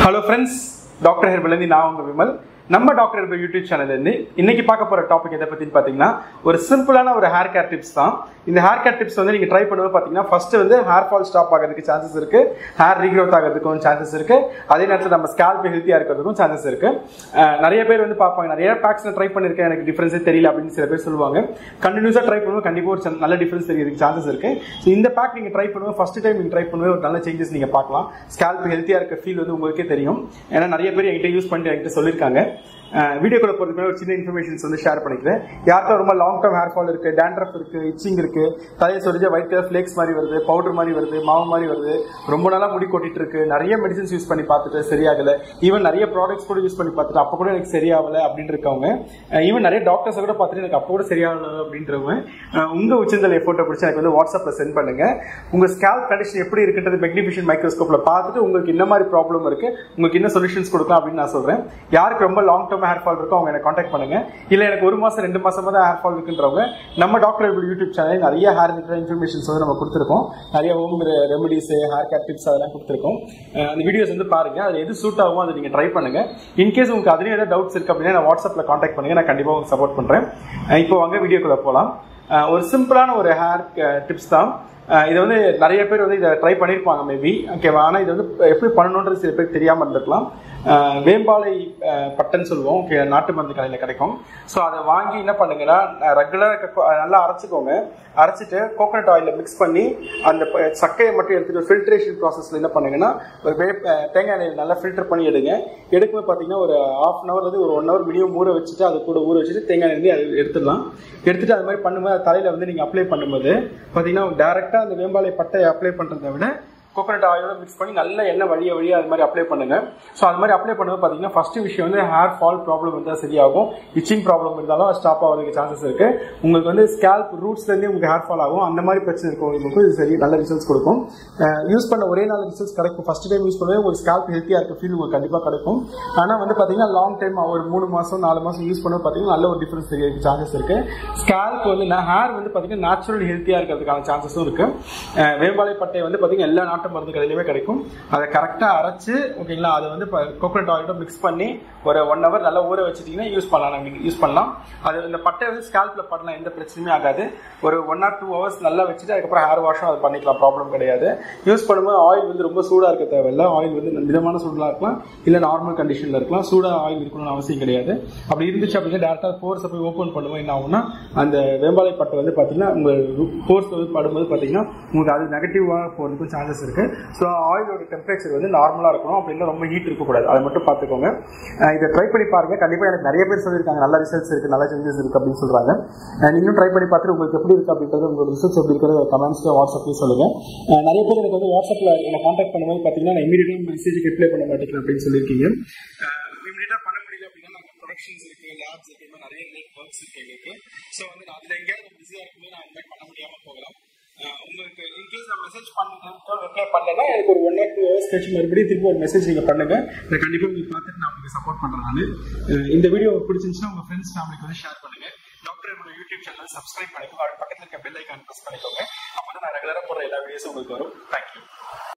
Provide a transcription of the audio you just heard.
hello friends doctor ஹெர்பலேருந்து நான் உங்க விமல் நம்ம டாக்டர் ஹெர்பல் யூடியூப் சேனல்லேருந்து இன்னைக்கு பார்க்க போற டாபிக் எதை பத்தின்னு பார்த்தீங்கன்னா ஒரு சிம்பிளான ஒரு ஹேர் கேர் டிப்ஸ் தான் இந்த ஹேர் கேர் டிப்ஸ் வந்து நீங்க ட்ரை பண்ணும்போது பார்த்தீங்கன்னா ஃபர்ஸ்ட் வந்து ஹேர் ஃபால் ஸ்டாப் ஆகிறதுக்கு சான்சஸ் இருக்கு ஹேர் ரீக்ரோத் ஆகிறதுக்கும் சான்சஸ் இருக்கு அதே நேரத்தில் நம்ம ஸ்கேல்ப் ஹெல்த்தியா இருக்கிறதுக்கும் சான்சஸ் இருக்கு அஹ் நிறைய பேர் வந்து பார்ப்பாங்க நிறைய பேக்ஸ் ட்ரை பண்ணிருக்கேன் எனக்கு டிஃபரன்ஸே தெரியல அப்படின்னு சில பேர் சொல்லுவாங்க கண்டினியூஸாக ட்ரை பண்ணும்போது கண்டிப்பாக ஒரு நல்ல டிஃபரன்ஸ் தெரியறதுக்கு சான்சஸ் இருக்கு ஸோ இந்த பேக் நீங்க ட்ரை பண்ணும்போது ஃபர்ஸ்ட் டைம் நீங்க ட்ரை பண்ணும்போது ஒரு நல்ல சேஞ்சஸ் நீங்க பார்க்கலாம் ஸ்கேல்ப் ஹெல்த்தியா இருக்க ஃபீல் வந்து உங்களுக்கே தெரியும் ஏன்னா நிறைய பேர் என்கிட்ட யூஸ் பண்ணிட்டு என்கிட்ட சொல்லியிருக்காங்க வீடியோக்குள்ள போறதுக்கு முன்னாடி ஒரு சின்ன இன்ஃபர்மேஷன்ஸ் வந்து ஷேர் பண்ணிக்கிறேன் யாருக்கா ரொம்ப லாங் டர்ம் ஹேர் ஃபால் இருக்கு டேண்ட்ரஃப் இருக்கு இச்சிங் இருக்கு தலையை சொரிஞ்ச ஒயிட் கலர் ஃபிளேக்ஸ் மாதிரி வருது பவுடர் மாதிரி வருது மாவு மாதிரி வருது ரொம்ப நாளா முடி கொட்டிட்டு இருக்கு நிறைய மெடிசன்ஸ் யூஸ் பண்ணி பார்த்துட்டு சரியாகல ஈவன் நிறைய ப்ராடக்ட்ஸ் கூட யூஸ் பண்ணி பார்த்துட்டு அப்போ கூட எனக்கு சரியாகல அப்படின்னு இருக்கவங்க ஈவன் நிறைய டாக்டர்ஸ் கூட பார்த்துட்டு எனக்கு அப்போ கூட சரியாகல அப்படின்றவங்க அஹ் உங்க உச்சந்தலை போட்டோ பிடிச்சி எனக்கு வந்து வாட்ஸ்அப்ல சென்ட் பண்ணுங்க உங்க ஸ்கேல்ப் கண்டிஷன் எப்படி இருக்குன்றது மெக்னிஃபிஷன் மைக்ரோஸ்கோப்ல பார்த்துட்டு உங்களுக்கு என்ன மாதிரி ப்ராப்ளம் இருக்கு உங்களுக்கு என்ன சொல்யூஷன்ஸ் கொடுக்கலாம் அப்படின்னு நான் சொல்றேன் யாருக்கு ரொம்ப லாங் டர்ம் ஹேர் ஃபால் இருக்கோ அவங்க எனக்கு காண்டாக்ட் பண்ணுங்க இல்ல எனக்கு ஒரு மாசம் ரெண்டு மாசமா தான் ஹேர் ஃபால் இருக்குன்றவங்க நம்ம டாக்டர் யூடியூப் சேனல் நிறைய ஹேர் ரிலேட்டட் இன்ஃபர்மேஷன்ஸ் வந்து நம்ம கொடுத்துருக்கோம் நிறைய home remedies hair care tips அதெல்லாம் கொடுத்துருக்கோம் அஹ் அந்த வீடியோஸ் வந்து பாருங்க அது எது சூட் ஆகுமோ அதை நீங்க ட்ரை பண்ணுங்க இன்கேஸ் உங்களுக்கு அதுலேயும் ஏதாவது டவுட்ஸ் இருக்கு அப்படின்னா நான் வாட்ஸ்அப்ல காண்டாக்ட் பண்ணுங்க நான் கண்டிப்பா உங்களுக்கு சப்போர்ட் பண்றேன் அஹ் இப்போ வாங்க வீடியோக்குள்ள போகலாம் அஹ் ஒரு சிம்பிளான ஒரு ஹேர் டிப்ஸ் தான் அஹ் இது வந்து நிறைய பேர் வந்து இதை ட்ரை பண்ணியிருப்பாங்க மேபி ஓகேவா ஆனால் இது வந்து எப்படி பண்ணணுன்றது சில பேர் தெரியாமல் இருந்திருக்கலாம் அஹ் வேம்பாலை அஹ் பட்டைன்னு சொல்லுவோம் ஓகே நாட்டு மருந்து கடையில் கிடைக்கும் ஸோ அதை வாங்கி என்ன பண்ணுங்கன்னா ரெகுலராக நல்லா அரைச்சிக்கோங்க அரைச்சிட்டு கோகனட் ஆயிலில் மிக்ஸ் பண்ணி அந்த ப- சக்கையை மட்டும் எடுத்துட்டு ஃபில்ட்ரேஷன் ப்ராசஸில் என்ன பண்ணுங்கன்னா ஒரு வே அஹ் தேங்காய் எண்ணெய் நல்லா ஃபில்டர் பண்ணி எடுங்க எடுக்கும்போது பார்த்தீங்கன்னா ஒரு ஹாஃப் அன் ஹவர் வந்து ஒரு ஒன் ஹவர் மினிமம் ஊற வச்சுட்டு அது கூட ஊற வச்சுட்டு தேங்காய் எண்ணெய் அது எடுத்துடலாம் எடுத்துட்டு அது மாதிரி பண்ணும்போது அது தலையில் வந்து நீங்கள் அப்ளை பண்ணும்போது பார்த்தீங்கன்னா டேரெக்டாக அந்த வேம்பாலை பட்டையை அப்ளை பண்ணுறதை விட கோகனட் ஆயிலோட மிக்ஸ் பண்ணி நல்ல எண்ணெய் வழிய வழியா அது மாதிரி அப்ளை பண்ணுங்க ஸோ அது மாதிரி அப்ளை பண்ணும்போது பார்த்தீங்கன்னா ஃபர்ஸ்ட் விஷயம் வந்து ஹேர் ஃபால் ப்ராப்ளம் இருந்தால் சரியாகும் இச்சிங் ப்ராப்ளம் இருந்தாலும் ஸ்டாப் ஆகிறதுக்கு சான்சஸ் இருக்கு உங்களுக்கு வந்து ஸ்கேல்ப் ரூட்ஸ்லேருந்தே உங்களுக்கு ஹேர் ஃபால் ஆகும் அந்த மாதிரி பிரச்சனை இருக்கவங்களுக்கும் இது சரி நல்ல ரிசல்ட்ஸ் கொடுக்கும் யூஸ் பண்ண ஒரே நாள் ரிசல்ட்ஸ் கிடைக்கும் ஃபர்ஸ்ட் டைம் யூஸ் பண்ணும்போது உங்களுக்கு ஸ்கேல்ப் ஹெல்த்தியாக இருக்க ஃபீல் உங்களுக்கு கண்டிப்பாக கிடைக்கும் ஆனால் வந்து பார்த்தீங்கன்னா லாங் டைம் ஒரு மூணு மாதம் நாலு மாதம் யூஸ் பண்ண பார்த்தீங்கன்னா நல்ல ஒரு டிஃபரன்ஸ் தெரியறதுக்கு சான்சஸ் இருக்கு ஸ்கேல்ப் வந்து ஹேர் வந்து பார்த்தீங்கன்னா நேச்சுரல் ஹெல்த்தியாக இருக்கிறதுக்கான சான்சஸும் இருக்கு அஹ் வேம்பாலை பட்டை வந்து பார்த்தீங்கன்னா எல்லா நாட்டு மருந்து கடையிலுமே கிடைக்கும் அதை கரெக்டாக அரைச்சு ஓகேங்களா அதை வந்து கோகனட் ஆயிலோட மிக்ஸ் பண்ணி ஒரு ஒன் ஹவர் நல்லா ஊற வச்சுட்டீங்கன்னா யூஸ் பண்ணலாம் நீங்கள் யூஸ் பண்ணலாம் அது இந்த பட்டை வந்து ஸ்கேல்பில் பண்ணலாம் எந்த பிரச்சனையுமே ஆகாது ஒரு ஒன் ஆர் டூ ஹவர்ஸ் நல்லா வச்சுட்டு அதுக்கப்புறம் ஹேர் வாஷும் அது பண்ணிக்கலாம் ப்ராப்ளம் கிடையாது யூஸ் பண்ணும்போது ஆயில் வந்து ரொம்ப சூடாக இருக்க தேவையில்ல ஆயில் வந்து மிதமான சூடாக இருக்கலாம் இல்லை நார்மல் கண்டிஷனில் இருக்கலாம் சூடாக ஆயில் இருக்கணும்னு அவசியம் கிடையாது அப்படி இருந்துச்சு அப்படின்னா டேரெக்டாக போர்ஸை போய் ஓப்பன் பண்ணும்போது என்ன ஆகும்னா அந்த வேம்பாலை பட்டை வந்து பார்த்தீங்கன்னா உங்கள் போர்ஸ் வந்து படும்போது பார்த்தீங்கன்னா உங்களுக்கு அது நெகட்டிவாக போகிறதுக்கும் சான்சஸ் இருக்கு ஸோ ஆயிலோட டெம்பரேச்சர் வந்து நார்மலாக இருக்கணும் அப்படின்னா ரொம்ப ஹீட் இருக்கக்கூடாது அதை மட்டும் பார்த்துக்கோங்க அஹ் இதை ட்ரை பண்ணி பாருங்க கண்டிப்பாக எனக்கு நிறைய பேர் சொல்லியிருக்காங்க நல்ல ரிசல்ட்ஸ் இருக்கு நல்ல சேஞ்சஸ் இருக்கு அப்படின்னு சொல்றாங்க அஹ் நீங்களும் ட்ரை பண்ணி பார்த்துட்டு உங்களுக்கு எப்படி இருக்கு அப்படின்றது உங்களோட ரிசல்ட்ஸ் எப்படி இருக்கிறது கமெண்ட்ஸ்ல வாட்ஸ்அப்லேயும் சொல்லுங்க அஹ் நிறைய பேர் எனக்கு வந்து வாட்ஸ்அப்ல என்ன காண்டாக்ட் பண்ணும்போது பார்த்தீங்கன்னா நான் இமீடியட்டாக மெசேஜ் ரிப்ளை பண்ண மாட்டேங்கிறேன் அப்படின்னு சொல்லியிருக்கீங்க இமீடியட்டாக பண்ண முடியல அப்படின்னா நாங்கள் ப்ரொடக்ஷன்ஸ் இருக்கு லேப்ஸ் இருக்கு இந்த மாதிரி நிறைய நிறைய ஒர்க்ஸ் இருக்கு எங்களுக்கு ஸோ வந்து நான் அதில் எங்கேயாவது பிஸியாக இருக்கும்போது நான் அந்த மாதிரி பண்ண முடியாமல் போகலாம் அஹ் உங்களுக்கு இன்கேஸ் நான் மெசேஜ் பண்ண ரிப்ளை பண்ணலன்னா எனக்கு ஒரு ஒன் ஆர் டூ ஹவர்ஸ் கழிச்சு மறுபடியும் திருப்பி ஒரு மெசேஜ் நீங்கள் பண்ணுங்க நான் கண்டிப்பாக உங்களுக்கு பார்த்துட்டு நான் உங்களுக்கு சப்போர்ட் பண்ணுறேன் நான் இந்த வீடியோ உங்களுக்கு பிடிச்சிருந்துச்சுன்னா உங்கள் ஃப்ரெண்ட்ஸ் ஃபேமிலிக்கு வந்து ஷேர் பண்ணுங்க டாக்டர் என்னோட யூடியூப் சேனல் சப்ஸ்கிரைப் பண்ணிக்கோங்க அது பக்கத்தில் இருக்க பெல் ஐக்கான் ப்ரெஸ் பண்ணிக்கோங்க அப்போ தான் நான் ரெகுலராக போடுற எல்லா வீடியோஸும் உங்களுக்கு வரும் தேங்க்யூ